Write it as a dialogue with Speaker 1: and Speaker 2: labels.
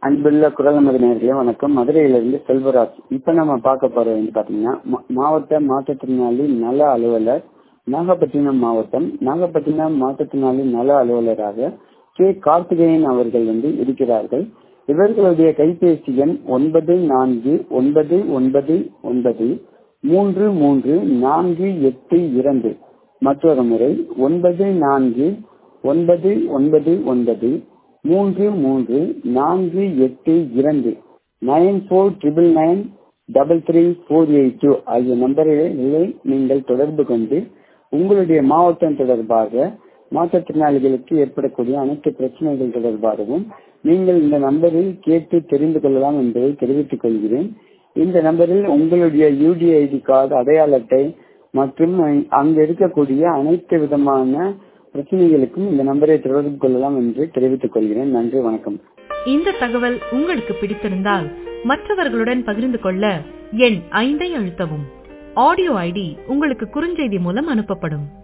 Speaker 1: அன்புள்ள குரல் நமது நேர்களே வணக்கம் மதுரையிலிருந்து செல்வராஜ் இப்ப நம்ம பார்க்க போறது வந்து பாத்தீங்கன்னா மா- மாவட்ட மாற்றுத்திறனாளி நல அலுவலர் நாகப்பட்டினம் மாவட்டம் நாகப்பட்டினம் மாற்றுத்திறனாளி நல அலுவலராக கே கார்த்திகேயன் அவர்கள் வந்து இருக்கிறார்கள் இவர்களுடைய கைபேசி எண் ஒன்பது நான்கு ஒன்பது ஒன்பது ஒன்பது மூன்று மூன்று நான்கு எட்டு இரண்டு மற்றொரு முறை ஒன்பது நான்கு ஒன்பது ஒன்பது ஒன்பது மூன்று மூன்று நான்கு எட்டு இரண்டு nine four triple nine double three four eight two ஆகிய நம்பர்களை நீங்கள் தொடர்பு கொண்டு உங்களுடைய மாவட்டம் தொடர்பாக மாற்றுத்திறனாளிகளுக்கு ஏற்படக்கூடிய அனைத்து பிரச்சனைகள் தொடர்பாகவும் நீங்கள் இந்த நம்பரில் கேட்டு தெரிந்து கொள்ளலாம் என்பதை தெரிவித்துக் கொள்கிறேன் இந்த நம்பரில் உங்களுடைய யூடிஐடி கார்டு அடையாள அட்டை மற்றும் அங்கு இருக்கக்கூடிய அனைத்து விதமான பிரச்சனைகளுக்கும் இந்த நம்பரை தொடர்பு கொள்ளலாம் என்று தெரிவித்துக் கொள்கிறேன் நன்றி வணக்கம்
Speaker 2: இந்த தகவல் உங்களுக்கு பிடித்திருந்தால் மற்றவர்களுடன் பகிர்ந்து கொள்ள எண் ஐந்தை அழுத்தவும் ஆடியோ ஐடி உங்களுக்கு குறுஞ்செய்தி மூலம் அனுப்பப்படும்